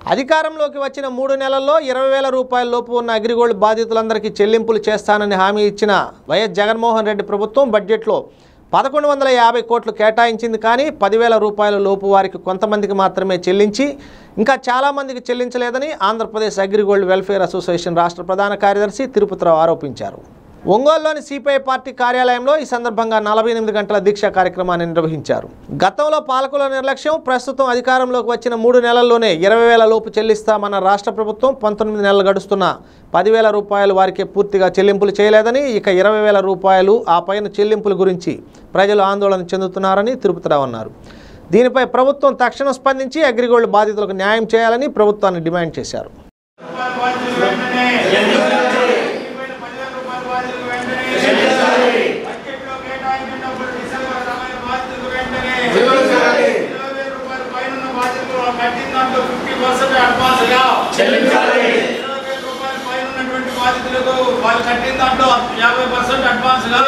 అధికారంలోకి వచ్చిన మూడు నెలల్లో ఇరవై వేల రూపాయల లోపు ఉన్న అగ్రిగోల్డ్ బాధితులందరికీ చెల్లింపులు చేస్తానని హామీ ఇచ్చిన వైఎస్ జగన్మోహన్ రెడ్డి ప్రభుత్వం బడ్జెట్లో పదకొండు వందల యాభై కోట్లు కేటాయించింది కానీ పదివేల రూపాయల లోపు వారికి కొంతమందికి మాత్రమే చెల్లించి ఇంకా చాలామందికి చెల్లించలేదని ఆంధ్రప్రదేశ్ అగ్రిగోల్డ్ వెల్ఫేర్ అసోసియేషన్ రాష్ట్ర ప్రధాన కార్యదర్శి తిరుపతిరావు ఆరోపించారు ఒంగోలులోని సిపిఐ పార్టీ కార్యాలయంలో ఈ సందర్భంగా నలభై ఎనిమిది గంటల దీక్ష కార్యక్రమాన్ని నిర్వహించారు గతంలో పాలకుల నిర్లక్ష్యం ప్రస్తుతం అధికారంలోకి వచ్చిన మూడు నెలల్లోనే ఇరవై వేల లోపు చెల్లిస్తామన్న రాష్ట్ర ప్రభుత్వం పంతొమ్మిది నెలలు గడుస్తున్న పదివేల రూపాయలు వారికి పూర్తిగా చెల్లింపులు చేయలేదని ఇక ఇరవై వేల రూపాయలు ఆ పైన చెల్లింపుల గురించి ప్రజలు ఆందోళన చెందుతున్నారని తిరుపతిరావు అన్నారు దీనిపై ప్రభుత్వం తక్షణం స్పందించి అగ్రిగోల్డ్ బాధితులకు న్యాయం చేయాలని ప్రభుత్వాన్ని డిమాండ్ చేశారు వాళ్ళు కట్టిన దాంట్లో యాభై పర్సెంట్ అడ్వాన్స్ గా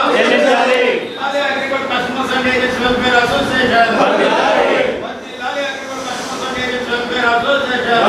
అదే agriculture customers and agents welfare association వర్ధిల్లాలి agriculture customers and agents welfare association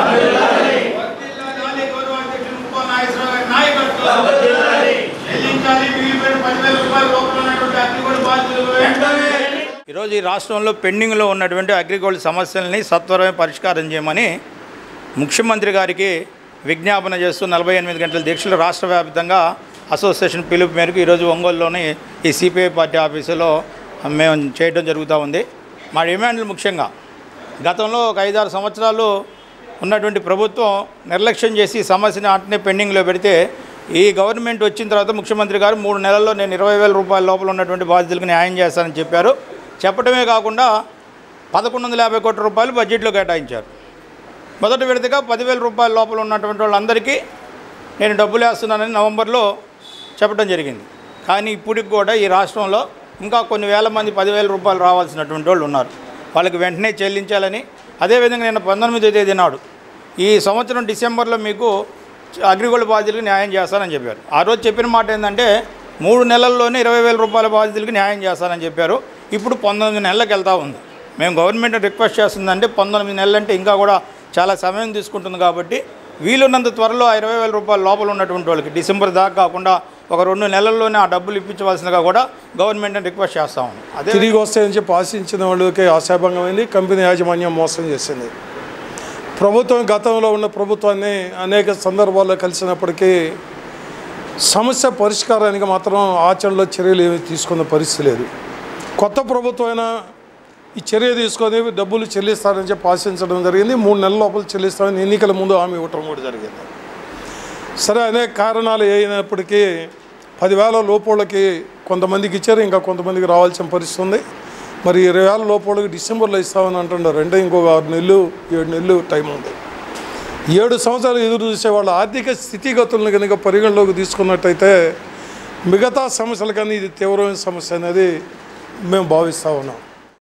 వర్ధిల్లాలి గౌరవ అధ్యక్షులు ముప్ప నాగేశ్వరరావు గారి నాయకత్వం చెల్లించాలి మిగిలిపోయిన పదివేల రూపాయల లోపల ఉన్నటువంటి అగ్రికల్చర్ బాధ్యతలు వెంటనే ఈరోజు ఈ రాష్ట్రంలో పెండింగ్లో ఉన్నటువంటి అగ్రిగోల్డ్ సమస్యల్ని సత్వరమే పరిష్కారం చేయమని ముఖ్యమంత్రి గారికి విజ్ఞాపన చేస్తూ నలభై ఎనిమిది గంటల దీక్షలు రాష్ట్ర వ్యాప్తంగా అసోసియేషన్ పిలుపు మేరకు ఈరోజు ఒంగోలులోని ఈ సిపిఐ పార్టీ ఆఫీసులో మేము చేయడం జరుగుతూ ఉంది మా డిమాండ్లు ముఖ్యంగా గతంలో ఒక ఐదారు సంవత్సరాలు ఉన్నటువంటి ప్రభుత్వం నిర్లక్ష్యం చేసి ఈ సమస్యని అట్నే పెండింగ్లో పెడితే ఈ గవర్నమెంట్ వచ్చిన తర్వాత ముఖ్యమంత్రి గారు మూడు నెలల్లో నేను ఇరవై వేల రూపాయల లోపల ఉన్నటువంటి బాధితులకు న్యాయం చేస్తానని చెప్పారు చెప్పడమే కాకుండా పదకొండు వందల యాభై కోట్ల రూపాయలు బడ్జెట్లో కేటాయించారు మొదటి విడతగా పదివేల రూపాయల లోపల ఉన్నటువంటి వాళ్ళందరికీ నేను డబ్బులు వేస్తున్నానని నవంబర్లో చెప్పడం జరిగింది కానీ ఇప్పటికి కూడా ఈ రాష్ట్రంలో ఇంకా కొన్ని వేల మంది పదివేల రూపాయలు రావాల్సినటువంటి వాళ్ళు ఉన్నారు వాళ్ళకి వెంటనే చెల్లించాలని అదేవిధంగా నేను పంతొమ్మిదో తేదీ నాడు ఈ సంవత్సరం డిసెంబర్లో మీకు అగ్రిగోల్డ్ బాధితులకు న్యాయం చేస్తానని చెప్పారు ఆ రోజు చెప్పిన మాట ఏంటంటే మూడు నెలల్లోనే ఇరవై వేల రూపాయల బాధితులకు న్యాయం చేస్తానని చెప్పారు ఇప్పుడు పంతొమ్మిది నెలలకు వెళ్తూ ఉంది మేము గవర్నమెంట్ రిక్వెస్ట్ చేస్తుందంటే పంతొమ్మిది నెలలు అంటే ఇంకా కూడా చాలా సమయం తీసుకుంటుంది కాబట్టి వీలున్నంత త్వరలో ఆ ఇరవై వేల రూపాయల లోపల ఉన్నటువంటి వాళ్ళకి డిసెంబర్ దాకా కాకుండా ఒక రెండు నెలల్లోనే ఆ డబ్బులు ఇప్పించవలసిందిగా కూడా గవర్నమెంట్ని రిక్వెస్ట్ చేస్తాము అదే తిరిగి వస్తాయని చెప్పి ఆశించిన వాళ్ళకి ఆశాభంగమైంది కంపెనీ యాజమాన్యం మోసం చేసింది ప్రభుత్వం గతంలో ఉన్న ప్రభుత్వాన్ని అనేక సందర్భాల్లో కలిసినప్పటికీ సమస్య పరిష్కారానికి మాత్రం ఆచరణలో చర్యలు ఏమి తీసుకున్న పరిస్థితి లేదు కొత్త ప్రభుత్వం అయినా ఈ చర్య తీసుకొని డబ్బులు చెల్లిస్తారని చెప్పి ఆశించడం జరిగింది మూడు నెలల లోపల చెల్లిస్తామని ఎన్నికల ముందు హామీ ఇవ్వటం కూడా జరిగింది సరే అనేక కారణాలు అయినప్పటికీ పదివేల లోపోళ్ళకి కొంతమందికి ఇచ్చారు ఇంకా కొంతమందికి రావాల్సిన పరిస్థితి ఉంది మరి ఇరవై వేల లోపోళ్ళకి డిసెంబర్లో ఇస్తామని అంటున్నారు అంటే ఇంకొక ఆరు నెలలు ఏడు నెలలు టైం ఉంది ఏడు సంవత్సరాలు ఎదురు చూసే వాళ్ళ ఆర్థిక స్థితిగతులను కనుక పరిగణలోకి తీసుకున్నట్టయితే మిగతా సమస్యల కన్నా ఇది తీవ్రమైన సమస్య అనేది మేము భావిస్తూ ఉన్నాం